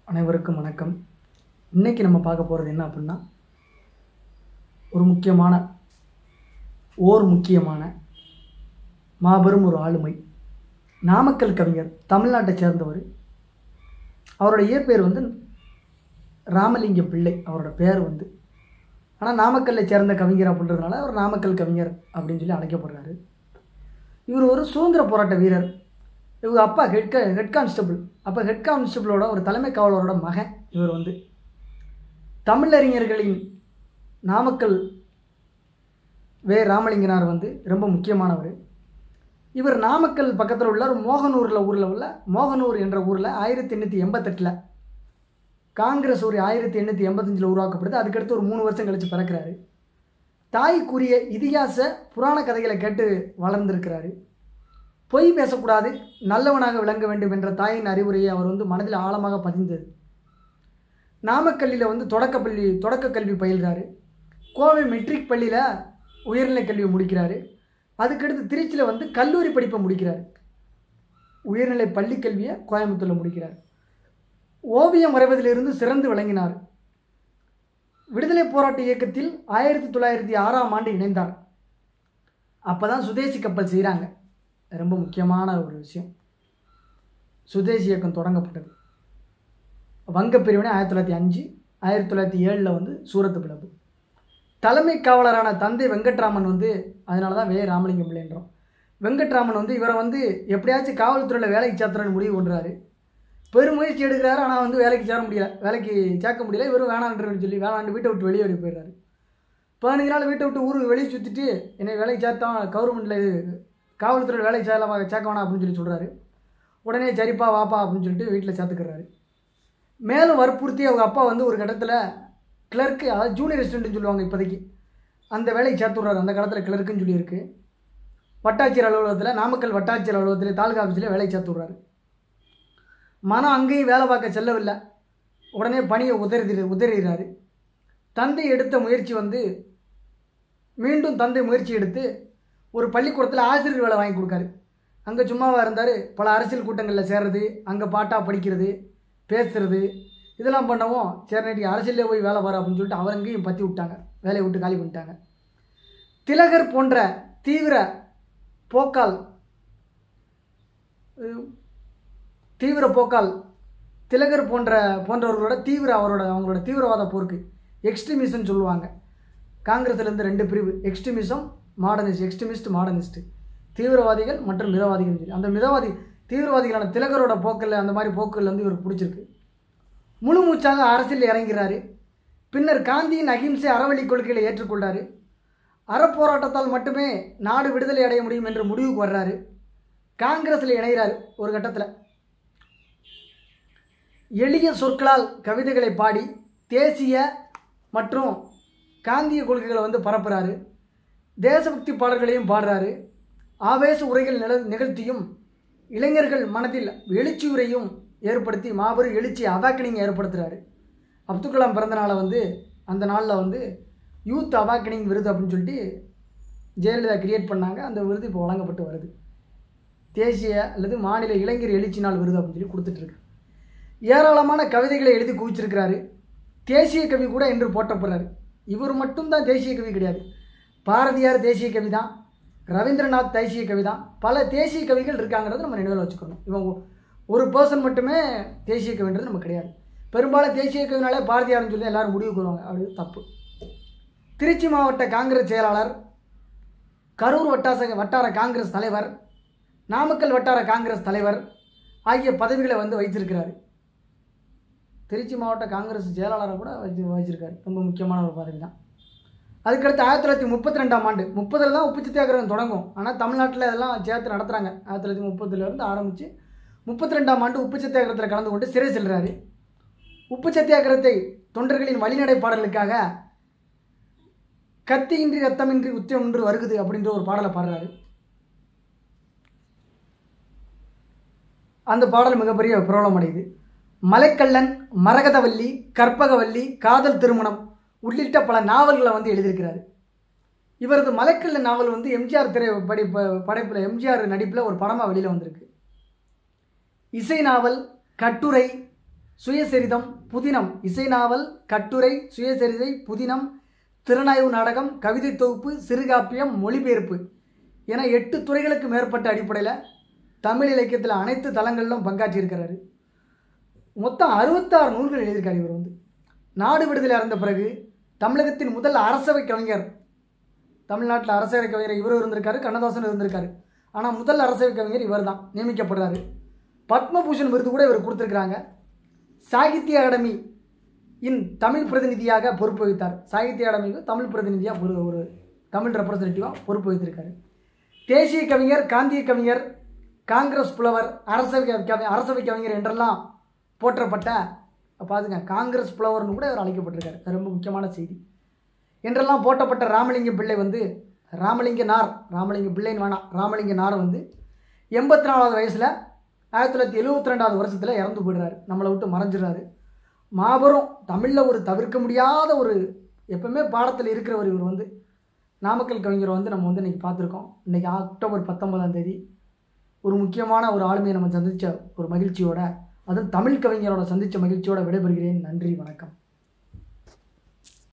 அனைவருக்கும் வணக்கம் இன்னைக்கு நம்ம பார்க்க போகிறது என்ன அப்படின்னா ஒரு முக்கியமான ஓர் முக்கியமான மாபெரும் ஒரு ஆளுமை நாமக்கல் கவிஞர் தமிழ்நாட்டை சேர்ந்தவர் அவரோட இயற்பெயர் வந்து ராமலிங்க பிள்ளை அவரோட பேர் வந்து ஆனால் நாமக்கல்லை சேர்ந்த கவிஞர் அப்படின்றதுனால அவர் நாமக்கல் கவிஞர் அப்படின்னு சொல்லி அழைக்கப்படுறாரு இவர் ஒரு சுதந்திர போராட்ட வீரர் இவங்க அப்பா ஹெட் ஹெட் கான்ஸ்டபிள் அப்போ ஹெட் கான்ஸ்டபிளோட ஒரு தலைமை காவலரோட மகன் இவர் வந்து தமிழறிஞர்களின் நாமக்கல் வே ராமலிங்கனார் வந்து ரொம்ப முக்கியமானவர் இவர் நாமக்கல் பக்கத்தில் உள்ள ஒரு மோகனூரில் ஊரில் உள்ள மோகனூர் என்ற ஊரில் ஆயிரத்தி எண்ணூற்றி எண்பத்தெட்டில் காங்கிரஸ் ஒரு ஆயிரத்தி எண்ணூற்றி எண்பத்தஞ்சில் உருவாக்கப்படுது அதுக்கடுத்து ஒரு மூணு வருஷம் கழித்து பிறக்கிறாரு தாய்க்குரிய இதிகாச புராண கதைகளை கேட்டு வளர்ந்திருக்கிறாரு பொய் பேசக்கூடாது நல்லவனாக விளங்க வேண்டும் என்ற தாயின் அறிவுரையை அவர் வந்து மனதில் ஆழமாக பதிந்தது நாமக்கல்லில் வந்து தொடக்கப்பள்ளி தொடக்க கல்வி பயில்கிறாரு கோவை மெட்ரிக் பள்ளியில் உயர்நிலை கல்வி முடிக்கிறாரு அதுக்கடுத்து திருச்சியில் வந்து கல்லூரி படிப்பை முடிக்கிறார் உயர்நிலை பள்ளி கல்வியை கோயம்புத்தூரில் முடிக்கிறார் ஓவியம் வரைவதிலிருந்து சிறந்து விளங்கினார் விடுதலை போராட்ட இயக்கத்தில் ஆயிரத்தி தொள்ளாயிரத்தி ஆறாம் ஆண்டு இணைந்தார் அப்போ தான் சுதேசி கப்பல் செய்கிறாங்க ரொம்ப முக்கியமான ஒரு விஷயம் சுதேசி இயக்கம் தொடங்கப்பட்டது வங்க பிரிவினை ஆயிரத்தி தொள்ளாயிரத்தி அஞ்சு ஆயிரத்தி தொள்ளாயிரத்தி ஏழில் வந்து சூரத்து பிளவு தலைமை காவலரான தந்தை வெங்கட்ராமன் வந்து அதனால தான் வே ராமலிங்கம் பிள்ளைன்றோம் வெங்கட்ராமன் வந்து இவரை வந்து எப்படியாச்சும் காவல்துறையில் வேலைக்கு சேர்த்துறன்னு முடிவு பண்ணுறாரு பெருமுயற்சி எடுக்கிறாரு ஆனால் வந்து வேலைக்கு சேர முடியல வேலைக்கு சேர்க்க முடியல இவரும் வேணான்றன்னு சொல்லி வேணாண்டு வீட்டை விட்டு வெளியே போயிடுறாரு பதினஞ்சு நாள் வீட்டை விட்டு ஊருக்கு வெளியே சுற்றிட்டு என்னை வேலைக்கு சேர்த்தா கவர்மெண்ட்டில் இது காவல்துறையில் வேலைக்கு சேரலாம் சேர்க்க வேணாம் அப்படின்னு சொல்லி சொல்கிறாரு உடனே சரிப்பா வாப்பா அப்படின்னு சொல்லிட்டு வீட்டில் சேர்த்துக்கிறாரு மேலும் வற்புறுத்தி அவங்க அப்பா வந்து ஒரு கட்டத்தில் கிளர்க்கு அதாவது ஜூனியர் ரெசிடென்ட்னு சொல்லுவாங்க இப்போதைக்கு அந்த வேலைக்கு சேர்த்து விட்றாரு அந்த காலத்தில் கிளர்க்குன்னு சொல்லியிருக்கு வட்டாட்சியர் அலுவலகத்தில் நாமக்கல் வட்டாட்சியர் அலுவலகத்தில் தாலுகா ஆஃபீஸில் வேலைக்கு சேர்த்து விட்றாரு மனம் அங்கேயும் வேலை பார்க்க செல்லவில்லை உடனே பணியை உதறி உதறிறாரு தந்தை எடுத்த முயற்சி வந்து மீண்டும் தந்தை முயற்சி எடுத்து ஒரு பள்ளிக்கூடத்தில் ஆசிரியர் வேலை வாங்கி கொடுக்காரு அங்கே சும்மாவாக இருந்தார் பல அரசியல் கூட்டங்களில் சேர்றது அங்கே பாட்டாக படிக்கிறது பேசுறது இதெல்லாம் பண்ணவும் சரி அரசியலே போய் வேலை பாரு அப்படின்னு சொல்லிட்டு அவர் அங்கேயும் பற்றி விட்டாங்க வேலையை விட்டு காலி பண்ணிட்டாங்க திலகர் போன்ற தீவிர போக்கால் தீவிர போக்கால் திலகர் போன்ற போன்றவர்களோட தீவிர அவரோட அவங்களோட தீவிரவாத போருக்கு எக்ஸ்ட்ரீமிசம் சொல்லுவாங்க காங்கிரஸ்லேருந்து ரெண்டு பிரிவு எக்ஸ்ட்ரீமிசம் மாடர்னிஸ்ட் எக்ஸ்ட்ரீமிஸ்ட் மாடர்னிஸ்ட் தீவிரவாதிகள் மற்றும் மிதவாதிகள் சொல்லி அந்த மிதவாதி தீவிரவாதிகளான திலகரோட போக்கில் அந்த மாதிரி போக்குகள் வந்து இவருக்கு பிடிச்சிருக்கு முழு மூச்சாக அரசியல் இறங்கிறாரு பின்னர் காந்தியின் அகிம்சை அறவழி கொள்கைகளை ஏற்றுக்கொண்டார் அறப்போராட்டத்தால் மட்டுமே நாடு விடுதலை அடைய முடியும் என்று முடிவுக்கு வர்றாரு காங்கிரஸில் இணைகிறார் ஒரு கட்டத்தில் எளிய சொற்களால் கவிதைகளை பாடி தேசிய மற்றும் காந்திய கொள்கைகளை வந்து பரப்புகிறாரு தேசபக்தி பாடல்களையும் பாடுறாரு ஆவேச உரைகள் நில நிகழ்த்தியும் இளைஞர்கள் மனதில் எழுச்சியுரையும் ஏற்படுத்தி மாபெரும் எழுச்சி அவாக்கனிங் ஏற்படுத்துகிறாரு அப்துல் கலாம் பிறந்த நாளை வந்து அந்த நாளில் வந்து யூத் அவாக்கனிங் விருது அப்படின்னு சொல்லிட்டு ஜெயலலிதா கிரியேட் பண்ணாங்க அந்த விருது இப்போ வழங்கப்பட்டு வருது தேசிய அல்லது மாநில இளைஞர் எழுச்சி நாள் விருது அப்படின்னு சொல்லி கொடுத்துட்ருக்கு ஏராளமான கவிதைகளை எழுதி குவிச்சிருக்கிறாரு தேசிய கவி கூட என்று போட்டப்படுறாரு இவர் மட்டும்தான் தேசிய கவி கிடையாது பாரதியார் தேசிய கவி தான் ரவீந்திரநாத் தேசிய கவி தான் பல தேசிய கவிகள் இருக்காங்கிறத நம்ம நினைவில் வச்சுக்கணும் இவங்க ஒரு பர்சன் மட்டுமே தேசிய கவின்றது நம்ம கிடையாது பெரும்பாலும் தேசிய கவினாலே பாரதியார்னு சொல்லி எல்லாரும் முடிவு கொள்வாங்க அப்படி தப்பு திருச்சி மாவட்ட காங்கிரஸ் செயலாளர் கரூர் வட்டாச வட்டார காங்கிரஸ் தலைவர் நாமக்கல் வட்டார காங்கிரஸ் தலைவர் ஆகிய பதவிகளை வந்து வைத்திருக்கிறாரு திருச்சி மாவட்ட காங்கிரஸ் செயலாளரை கூட வச்சு வச்சிருக்காரு ரொம்ப முக்கியமான ஒரு பதவி தான் அதுக்கடுத்து ஆயிரத்தி தொள்ளாயிரத்தி முப்பத்தி ரெண்டாம் ஆண்டு முப்பதில் தான் உப்பு சத்தியாகிரகம் தொடங்கும் ஆனால் தமிழ்நாட்டில் இதெல்லாம் சேர்த்து நடத்துகிறாங்க ஆயிரத்தி தொள்ளாயிரத்தி முப்பதுலேருந்து ஆரம்பித்து முப்பத்தி ரெண்டாம் ஆண்டு உப்பு சத்தியாகிரகத்தில் கலந்து கொண்டு சிறை செல்கிறாரு உப்பு சத்தியாகிரகத்தை தொண்டர்களின் வழிநடை பாடலுக்காக கத்தியின்றி ரத்தமின்றி உத்தியம் ஒன்று வருகுது அப்படின்ற ஒரு பாடலை பாடுறாரு அந்த பாடல் மிகப்பெரிய பிரபலம் அடையுது மலைக்கல்லன் மரகதவல்லி கற்பகவல்லி காதல் திருமணம் உள்ளிட்ட பல நாவல்களை வந்து எழுதியிருக்கிறாரு இவரது மலைக்கல்லன் நாவல் வந்து எம்ஜிஆர் திரை படி படைப்பில் எம்ஜிஆர் நடிப்பில் ஒரு படமாக வெளியில் வந்திருக்கு இசை நாவல் கட்டுரை சுயசரிதம் புதினம் இசை நாவல் கட்டுரை சுயசரிதை புதினம் திறனாய்வு நாடகம் கவிதை தொகுப்பு சிறுகாப்பியம் மொழிபெயர்ப்பு என எட்டு துறைகளுக்கு மேற்பட்ட அடிப்படையில் தமிழ் இலக்கியத்தில் அனைத்து தளங்களிலும் பங்காற்றியிருக்கிறாரு மொத்தம் அறுபத்தாறு நூல்கள் எழுதியிருக்காரு இவர் வந்து நாடு விடுதலை அடைந்த பிறகு தமிழகத்தின் முதல் அரசவை கவிஞர் தமிழ்நாட்டில் அரசவை கவிஞர் இவர் இருந்திருக்காரு கண்ணதாசன் இருந்திருக்காரு ஆனால் முதல் அரசவை கவிஞர் இவர் தான் நியமிக்கப்படுறாரு பத்மபூஷன் விருது கூட இவர் கொடுத்துருக்குறாங்க சாகித்ய அகாடமி இன் தமிழ் பிரதிநிதியாக பொறுப்பு வகித்தார் சாகித்ய அகாடமிக்கு தமிழ் பிரதிநிதியாக ஒரு ஒரு தமிழ் ரெப்ரசன்டேட்டிவாக பொறுப்பு வகித்திருக்காரு தேசிய கவிஞர் காந்திய கவிஞர் காங்கிரஸ் புலவர் அரசவை கவி அரசவை கவிஞர் என்றெல்லாம் போற்றப்பட்ட பாருங்க காங்கிரஸ் புலவர்னு கூட அவர் அழைக்கப்பட்டிருக்காரு அது ரொம்ப முக்கியமான செய்தி என்றெல்லாம் போற்றப்பட்ட ராமலிங்க பிள்ளை வந்து ராமலிங்க நார் ராமலிங்க பிள்ளைன்னு வேணாம் ராமலிங்க நார் வந்து எண்பத்தி நாலாவது வயசில் ஆயிரத்தி தொள்ளாயிரத்தி எழுபத்தி ரெண்டாவது வருஷத்தில் இறந்து போயிடுறாரு நம்மளை விட்டு மறைஞ்சிடுறாரு மாபெரும் தமிழில் ஒரு தவிர்க்க முடியாத ஒரு எப்பவுமே பாடத்தில் இருக்கிறவர் இவர் வந்து நாமக்கல் கவிஞரை வந்து நம்ம வந்து இன்றைக்கி பார்த்துருக்கோம் இன்றைக்கி அக்டோபர் பத்தொன்பதாம் தேதி ஒரு முக்கியமான ஒரு ஆளுமையை நம்ம சந்தித்த ஒரு மகிழ்ச்சியோட அதுவும் தமிழ் கவிஞரோட சந்தித்த மகிழ்ச்சியோட விடைபெறுகிறேன் நன்றி வணக்கம்